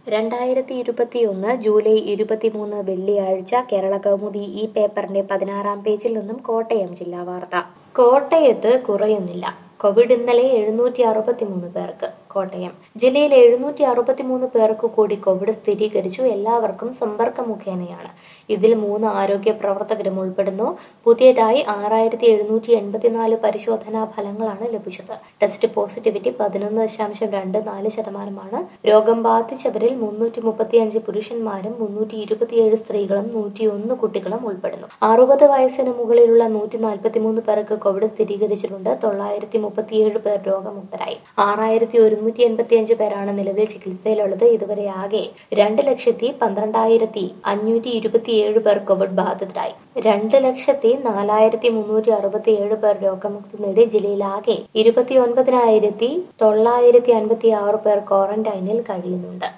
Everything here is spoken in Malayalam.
രണ്ടായിരത്തി ഇരുപത്തിയൊന്ന് ജൂലൈ ഇരുപത്തിമൂന്ന് വെള്ളിയാഴ്ച കേരള കൗമുദി ഈ പേപ്പറിന്റെ പതിനാറാം പേജിൽ നിന്നും കോട്ടയം ജില്ലാ വാർത്ത കോട്ടയത്ത് കുറയുന്നില്ല കോവിഡ് ഇന്നലെ എഴുന്നൂറ്റി അറുപത്തിമൂന്ന് പേർക്ക് കോട്ടയം ജില്ലയിൽ എഴുന്നൂറ്റി അറുപത്തിമൂന്ന് പേർക്ക് കൂടി കോവിഡ് സ്ഥിരീകരിച്ചു എല്ലാവർക്കും സമ്പർക്ക മുഖേനയാണ് ഇതിൽ മൂന്ന് ആരോഗ്യ പ്രവർത്തകരും ഉൾപ്പെടുന്നു പുതിയതായി ആറായിരത്തി എഴുന്നൂറ്റി എൺപത്തിനാല് പരിശോധനാ ഫലങ്ങളാണ് ലഭിച്ചത് ടെസ്റ്റ് പോസിറ്റിവിറ്റി പതിനൊന്ന് ദശാംശം രണ്ട് നാല് ശതമാനമാണ് രോഗം ബാധിച്ചവരിൽ മുന്നൂറ്റി മുപ്പത്തിയഞ്ച് പുരുഷന്മാരും മുന്നൂറ്റി ഇരുപത്തിയേഴ് സ്ത്രീകളും നൂറ്റിയൊന്ന് കുട്ടികളും ഉൾപ്പെടുന്നു അറുപത് വയസ്സിന് മുകളിലുള്ള നൂറ്റി നാൽപ്പത്തിമൂന്ന് പേർക്ക് കോവിഡ് സ്ഥിരീകരിച്ചിട്ടുണ്ട് തൊള്ളായിരത്തി മുപ്പത്തിയേഴ് പേർ രോഗമുക്തരായി ആറായിരത്തി ഒരുന്നൂറ്റി എൺപത്തിയഞ്ച് പേരാണ് നിലവിൽ ചികിത്സയിലുള്ളത് ഇതുവരെ ആകെ രണ്ട് ലക്ഷത്തി പന്ത്രണ്ടായിരത്തി അഞ്ഞൂറ്റി ഇരുപത്തിയേഴ് പേർ കോവിഡ് ബാധിതരായി രണ്ട് ലക്ഷത്തി നാലായിരത്തി മുന്നൂറ്റി അറുപത്തിയേഴ് പേർ രോഗമുക്തി നേടി ജില്ലയിലാകെ ഇരുപത്തി ഒൻപതിനായിരത്തി തൊള്ളായിരത്തി അൻപത്തി ആറ് പേർ ക്വാറന്റൈനിൽ കഴിയുന്നുണ്ട്